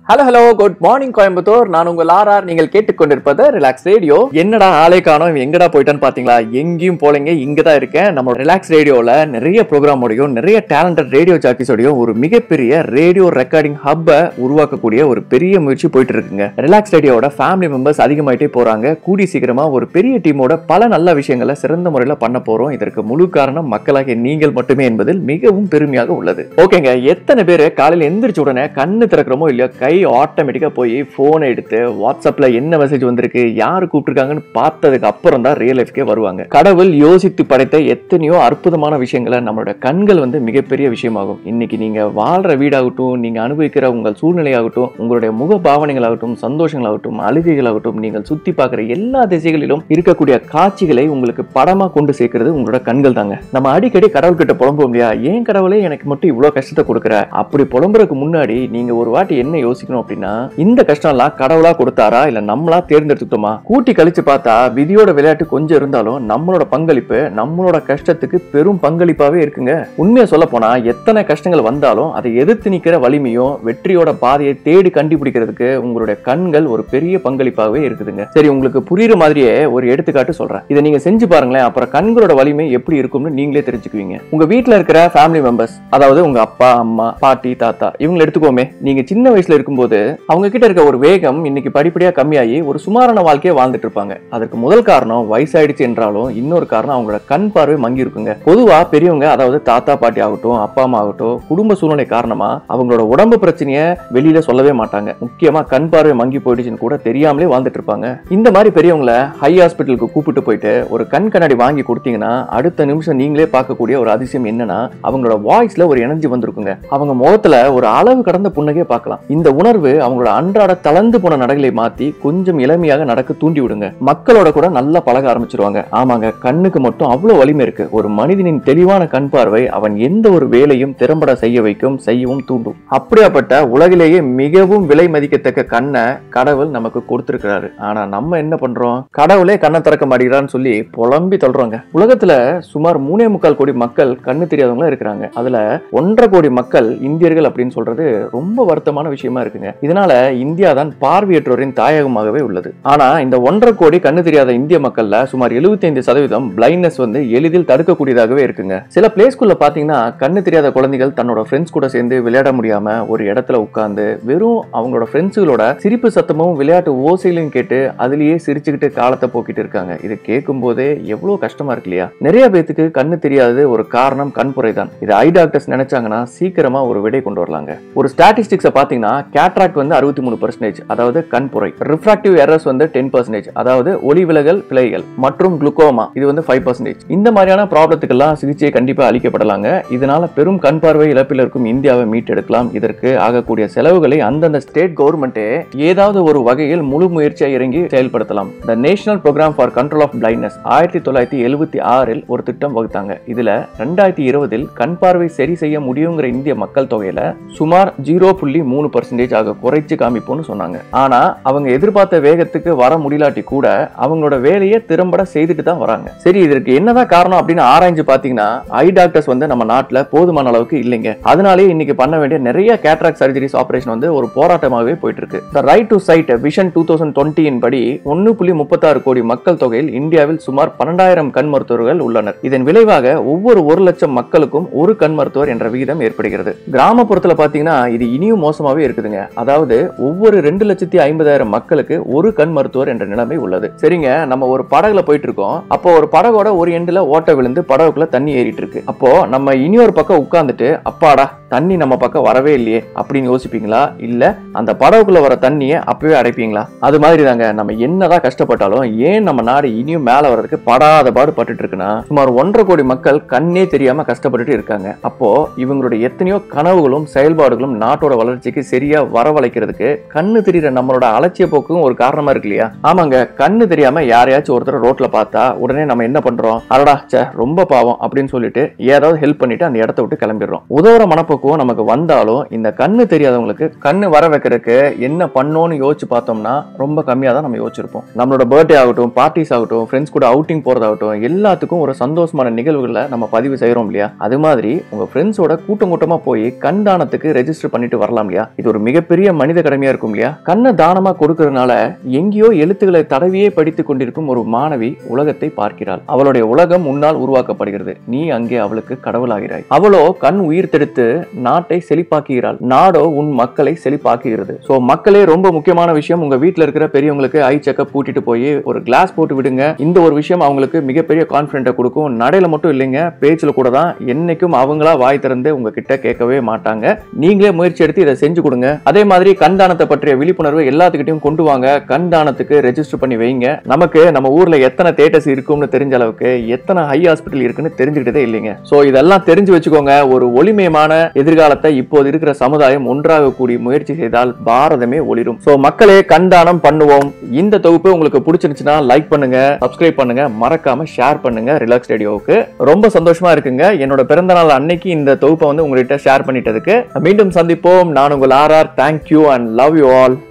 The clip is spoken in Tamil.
hello hello good morning Coimbatore நான் உங்கள் ஆர்ஆர் நீங்கள் கேட்டுக்கொண்டிருப்பது ரிலாக்ஸ் ரேடியோ என்னடா ஆளே காணோம் இவன் எங்கடா போயிட்டான்னு பாத்தீங்களா எங்கேயும் போலங்க இங்க தான் இருக்கேன் நம்ம ரிலாக்ஸ் ரேடியோல நிறைய ப்ரோக்ராமோடையும் நிறைய டேலண்டட் ரேடியோ ஜாக்கிஸோடையும் ஒரு மிகப்பெரிய ரேடியோ ரெக்கார்டிங் ஹப்பை உருவாக்கக்கூடிய ஒரு பெரிய முயற்சி போயிட்டு இருக்குங்க ரிலாக்ஸ் ரேடியோட ஃபேமிலி மெம்பர்ஸ் அதிகமாயிட்டே போறாங்க கூடி சீக்கிரமா ஒரு பெரிய டீமோட பல நல்ல விஷயங்களை சிறந்த முறையில் பண்ண போறோம் இதற்கு முழு காரணம் மக்களாகிய நீங்கள் மட்டுமே என்பதில் மிகவும் பெருமையாக உள்ளது ஓகேங்க எத்தனை பேர் காலையில் எந்திரிச்ச உடனே கண்ணு திறக்கிறோமோ இல்லையோ கை ஆட்டோமேட்டிக்காக போய் ஃபோனை எடுத்து வாட்ஸ்அப்பில் என்ன மெசேஜ் வந்திருக்கு யார் கூப்பிட்டுருக்காங்கன்னு பார்த்ததுக்கு அப்புறம் தான் ரியல் லைஃப்கே வருவாங்க கடவுள் யோசித்து படைத்த எத்தனையோ அற்புதமான விஷயங்களை நம்மளோட கண்கள் வந்து மிகப்பெரிய விஷயமாகும் இன்னைக்கு நீங்க வாழ்ற வீடாகட்டும் நீங்க அனுபவிக்கிற உங்கள் சூழ்நிலையாகட்டும் உங்களுடைய முக பாவனைகளாகட்டும் சந்தோஷங்களாகட்டும் அழுகைகளாகட்டும் நீங்கள் சுத்தி பார்க்குற எல்லா திசைகளிலும் இருக்கக்கூடிய காட்சிகளை உங்களுக்கு படமா கொண்டு சேர்க்கிறது உங்களோட கண்கள் தாங்க நம்ம அடிக்கடி கடவுள்கிட்ட புலம்புவோம் இல்லையா ஏன் கடவுளே எனக்கு மட்டும் இவ்வளோ கஷ்டத்தை கொடுக்குற அப்படி புலம்புறதுக்கு முன்னாடி நீங்க ஒரு வாட்டி என்ன யோசிக்கணும் அப்படின்னா இந்த கஷ்டம்லாம் கடவுளா கொடுத்தாரா இல்ல நம்மளா தேர்ந்தெடுத்துக்கிட்டோமா கூட்டி கழிச்சு பார்த்தா விதியோட விளையாட்டு கொஞ்சம் இருந்தாலும் நம்மளோட பங்களிப்பு நம்மளோட கஷ்டத்துக்கு பெரும் பங்களிப்பாவே இருக்குங்க உண்மையை சொல்ல போனா எத்தனை கஷ்டங்கள் வந்தாலும் அதை எதிர்த்து நிக்கிற வலிமையும் வெற்றியோட பாதையை தேடி கண்டுபிடிக்கிறதுக்கு உங்களுடைய கண்கள் ஒரு பெரிய பங்களிப்பாகவே இருக்குதுங்க சரி உங்களுக்கு புரியுற மாதிரியே ஒரு எடுத்துக்காட்டு சொல்றேன் இதை நீங்க செஞ்சு பாருங்களேன் அப்புறம் கண்களோட வலிமை எப்படி இருக்கும்னு நீங்களே தெரிஞ்சுக்குவீங்க உங்க வீட்ல இருக்கிற ஃபேமிலி மெம்பர்ஸ் அதாவது உங்க அப்பா அம்மா பாட்டி தாத்தா இவங்களை எடுத்துக்கோமே நீங்க சின்ன வயசுல இருக்கும்போது அவங்க கிட்ட இருக்க ஒரு வேகம் இன்னைக்கு படிப்படியா கம்மியாகி ஒரு சுமாரான வாழ்க்கையை வாழ்ந்துட்டு இருப்பாங்க அதற்கு முதல் காரணம் வயசாயிடுச்சு என்றாலும் இன்னொரு காரணம் அவங்களோட கண் பார்வை மங்கி இருக்குங்க பொதுவா பெரியவங்க அதாவது தாத்தா பாட்டி ஆகட்டும் அப்பா அம்மா ஆகட்டும் குடும்ப சூழ்நிலை காரணமா அவங்களோட உடம்பு பிரச்சனைய வெளியில சொல்லவே மாட்டாங்க முக்கியமா கண் பார்வை மங்கி போயிடுச்சுன்னு கூட தெரியாமலே வாழ்ந்துட்டு இருப்பாங்க இந்த மாதிரி பெரியவங்கள ஹை ஹாஸ்பிட்டலுக்கு கூப்பிட்டு போயிட்டு ஒரு கண் கண்ணாடி வாங்கி கொடுத்தீங்கன்னா அடுத்த நிமிஷம் நீங்களே பார்க்கக்கூடிய ஒரு அதிசயம் என்னன்னா அவங்களோட வாய்ஸ்ல ஒரு எனர்ஜி வந்திருக்குங்க அவங்க முகத்துல ஒரு அளவு கடந்த புன்னகையை பார்க்கலாம் இந்த உணர்வு அவங்களோட அன்றாட தளர்ந்து போன நடைகளை மாத்தி கொஞ்சம் இளமையாக நடக்க தூண்டி விடுங்க மக்களோட கூட நல்லா பழக ஆரம்பிச்சிருவாங்க ஆமாங்க கண்ணுக்கு மட்டும் அவ்வளவு வலிமை இருக்கு ஒரு மனிதனின் தெளிவான கண் பார்வை அவன் எந்த ஒரு வேலையும் திறம்பட செய்ய வைக்கும் செய்யவும் தூண்டும் அப்படியாப்பட்ட உலகிலேயே மிகவும் விலை மதிக்கத்தக்க கண்ணை கடவுள் நமக்கு கொடுத்திருக்கிறாரு ஆனா நம்ம என்ன பண்றோம் கடவுளே கண்ணை திறக்க மாட்டேங்கிறான்னு சொல்லி புலம்பி தொல்றோங்க உலகத்துல சுமார் மூணே முக்கால் கோடி மக்கள் கண்ணு தெரியாதவங்களா இருக்கிறாங்க அதுல ஒன்றரை கோடி மக்கள் இந்தியர்கள் அப்படின்னு சொல்றது ரொம்ப வருத்தமான விஷயமா இருக்குங்க இதனால இந்தியா தான் பார்வையற்றோரின் தாயகமாகவே உள்ளது ஆனா இந்த ஒன்றரை கோடி கண்ணு தெரியாத இந்திய மக்கள்ல சுமார் 75% சதவீதம் பிளைண்ட்னஸ் வந்து எளிதில் தடுக்கக்கூடியதாகவே இருக்குங்க சில பிளே ஸ்கூல்ல பாத்தீங்கன்னா கண்ணு தெரியாத குழந்தைகள் தன்னோட ஃப்ரெண்ட்ஸ் கூட சேர்ந்து விளையாட முடியாம ஒரு இடத்துல உட்கார்ந்து வெறும் அவங்களோட ஃப்ரெண்ட்ஸுகளோட சிரிப்பு சத்தமும் விளையாட்டு ஓசையிலும் கேட்டு அதுலயே சிரிச்சுக்கிட்டு காலத்தை போக்கிட்டு இருக்காங்க இது கேட்கும் போதே எவ்வளவு கஷ்டமா இருக்கு இல்லையா நிறைய பேத்துக்கு கண்ணு தெரியாதது ஒரு காரணம் கண்புரை தான் இது ஐ டாக்டர்ஸ் நினைச்சாங்கன்னா சீக்கிரமா ஒரு விடை கொண்டு வரலாங்க ஒரு ஸ்டாட்டிஸ்டிக்ஸை பாத்தீங்கன்னா கேட்ராக்ட் வந்து அறுபத்தி மூணு பர்சன்டேஜ் அதாவது கண்புரை ரிஃப்ராக்டிவ் எரர்ஸ் வந்து டென் பர்சன்டேஜ் அதாவது ஒளி விலகல் பிழைகள் மற்றும் குளுக்கோமா இது வந்து ஃபைவ் பர்சன்டேஜ் இந்த மாதிரியான ப்ராப்ளத்துக்கெல்லாம் சிகிச்சை கண்டிப்பா அளிக்கப்படலாங்க இதனால பெரும் கண் பார்வை இழப்பில் இருக்கும் இந்தியாவை மீட்டெடுக்கலாம் இதற்கு ஆகக்கூடிய செலவுகளை அந்தந்த ஸ்டேட் கவர்மெண்ட்டே ஏதாவது ஒரு வகையில் முழு முயற்சியாக இறங்கி செயல்படுத்தலாம் the national programme for control of blindness ஆயிரத்தி தொள்ளாயிரத்தி எழுபத்தி ஆறில் ஒரு திட்டம் வகுத்தாங்க இதுல ரெண்டாயிரத்தி இருபதில் கண் பார்வை சரி செய்ய முடியுங்கிற இந்திய மக்கள் தொகையில சுமார் ஜீரோ புள்ளி மூணு பர்சன்டேஜ் ஆக குறைச்சு காமிப்போம்னு சொன்னாங்க ஆனா அவங்க எதிர்பார்த்த வேகத்துக்கு வர முடியலாட்டி கூட அவங்களோட வேலையை திறம்பட செய்துட்டு தான் வராங்க சரி இதற்கு என்னதான் காரணம் அப்படின்னு ஆராய்ஞ்சு பாத்தீங்கன்னா ஐ டாக்டர்ஸ் வந்து நம்ம நாட்டுல போதுமான அளவுக்கு இல்லைங்க அதனாலேயே இன்னைக்கு பண்ண வேண்டிய நிறைய கேட்ராக் சர்ஜரிஸ் ஆபரேஷன் வந்து ஒரு போராட்டமாகவே போயிட்டு இருக்கு the right to sight vision two thousand டுவெண்ட்டியின் படி ஒன்னு புள்ளி முப்பத்தாறு கோடி மக்கள் தொகையில் இந்தியாவில் சுமார் பன்னெண்டாயிரம் கண் மருத்துவர்கள் உள்ளனர் இதன் விளைவாக ஒவ்வொரு ஒரு லட்சம் மக்களுக்கும் ஒரு கண் மருத்துவர் என்ற விகிதம் ஏற்படுகிறது கிராமப்புறத்துல பாத்தீங்கன்னா இது இனியும் மோசமாவே இருக்குதுங்க அதாவது ஒவ்வொரு ரெண்டு லட்சத்தி ஐம்பதாயிரம் மக்களுக்கு ஒரு கண் மருத்துவர் என்ற நிலைமை உள்ளது சரிங்க நம்ம ஒரு படகுல போயிட்டு இருக்கோம் அப்போ ஒரு படகோட ஒரு எண்டுல ஓட்ட விழுந்து படகுக்குள்ள தண்ணி ஏறிட்டு இருக்கு அப்போ நம்ம இனியொரு பக்கம் உட்கார்ந்துட்டு அப்பாடா தண்ணி நம்ம பக்கம் வரவே இல்லையே அப்படின்னு யோசிப்பீங்களா இல்ல அந்த படகுக்குள்ள வர தண்ணியை அப்பவே அடைப்பீங்களா அது மாதிரி தாங்க நம்ம என்னதான் கஷ்டப்பட்டாலும் ஏன் நம்ம நாடு இனியும் மேல வர்றதுக்கு படாத பாடு பட்டுட்டு இருக்குன்னா சுமார் ஒன்றரை கோடி மக்கள் கண்ணே தெரியாம கஷ்டப்பட்டுட்டு இருக்காங்க அப்போ இவங்களுடைய எத்தனையோ கனவுகளும் செயல்பாடுகளும் நாட்டோட வளர்ச்சிக்கு சரியா வரவழைக்கிறதுக்கு கண்ணு தெரியுற நம்மளோட அலட்சிய போக்கும் ஒரு காரணமா இருக்கு இல்லையா ஆமாங்க கண்ணு தெரியாம யாரையாச்சும் ஒருத்தர் ரோட்ல பார்த்தா உடனே நம்ம என்ன பண்றோம் அடடா ச்சே ரொம்ப பாவம் அப்படின்னு சொல்லிட்டு ஏதாவது ஹெல்ப் பண்ணிட்டு அந்த இடத்த விட்டு கிளம்பிடுறோம் உதவுற மனப்போக்கு பக்குவம் நமக்கு வந்தாலும் இந்த கண்ணு தெரியாதவங்களுக்கு கண்ணு வர வைக்கிறதுக்கு என்ன பண்ணோன்னு யோசிச்சு பார்த்தோம்னா ரொம்ப கம்மியாக தான் நம்ம யோசிச்சிருப்போம் நம்மளோட பர்த்டே ஆகட்டும் பார்ட்டிஸ் ஆகட்டும் ஃப்ரெண்ட்ஸ் கூட அவுட்டிங் போறதாகட்டும் எல்லாத்துக்கும் ஒரு சந்தோஷமான நிகழ்வுகளை நம்ம பதிவு செய்றோம் இல்லையா அது மாதிரி உங்க ஃப்ரெண்ட்ஸோட கூட்டம் கூட்டமா போய் கண் தானத்துக்கு ரெஜிஸ்டர் பண்ணிட்டு வரலாம் இல்லையா இது ஒரு மிகப்பெரிய மனித கடமையா இருக்கும் இல்லையா கண்ணை தானமா கொடுக்கறதுனால எங்கேயோ எழுத்துக்களை தடவியே படித்துக் கொண்டிருக்கும் ஒரு மாணவி உலகத்தை பார்க்கிறாள் அவளுடைய உலகம் முன்னால் உருவாக்கப்படுகிறது நீ அங்கே அவளுக்கு கடவுளாகிறாய் அவளோ கண் உயிர் தெடுத்து நாட்டை செழிப்பாக்குகிறாள் நாடோ உன் மக்களை செழிப்பாக்குகிறது சோ மக்களே ரொம்ப முக்கியமான விஷயம் உங்க வீட்ல இருக்கிற பெரியவங்களுக்கு ஐ செக்கப் கூட்டிட்டு போய் ஒரு கிளாஸ் போட்டு விடுங்க இந்த ஒரு விஷயம் அவங்களுக்கு மிகப்பெரிய கான்பிடென்ட்டை கொடுக்கும் நடையில மட்டும் இல்லைங்க பேச்சுல கூட தான் என்னைக்கும் அவங்களா வாய் திறந்து உங்ககிட்ட கேட்கவே மாட்டாங்க நீங்களே முயற்சி எடுத்து இதை செஞ்சு கொடுங்க அதே மாதிரி கண் தானத்தை பற்றிய விழிப்புணர்வு எல்லாத்துக்கிட்டையும் கொண்டு வாங்க கண் தானத்துக்கு ரெஜிஸ்டர் பண்ணி வைங்க நமக்கு நம்ம ஊர்ல எத்தனை தேட்டர்ஸ் இருக்கும்னு தெரிஞ்ச அளவுக்கு எத்தனை ஹை ஹாஸ்பிட்டல் இருக்குன்னு தெரிஞ்சுக்கிட்டதே இல்லைங்க சோ இதெல்லாம் தெரிஞ்சு வச்சுக்கோங்க ஒரு ஒளிமயமான எதிர்காலத்தை இப்போது இருக்கிற சமுதாயம் ஒன்றாக கூடி முயற்சி செய்தால் பாரதமே ஒளிரும் சோ மக்களே கண் தானம் பண்ணுவோம் இந்த தொகுப்பு உங்களுக்கு பிடிச்சிருந்துச்சுன்னா லைக் பண்ணுங்க சப்ஸ்கிரைப் பண்ணுங்க மறக்காம ஷேர் பண்ணுங்க ரிலாக்ஸ் ரேடியோவுக்கு ரொம்ப சந்தோஷமா இருக்குங்க என்னோட பிறந்த நாள் அன்னைக்கு இந்த தொகுப்பை வந்து உங்கள்கிட்ட ஷேர் பண்ணிட்டதுக்கு மீண்டும் சந்திப்போம் நான் உங்கள் R R thank you and love you all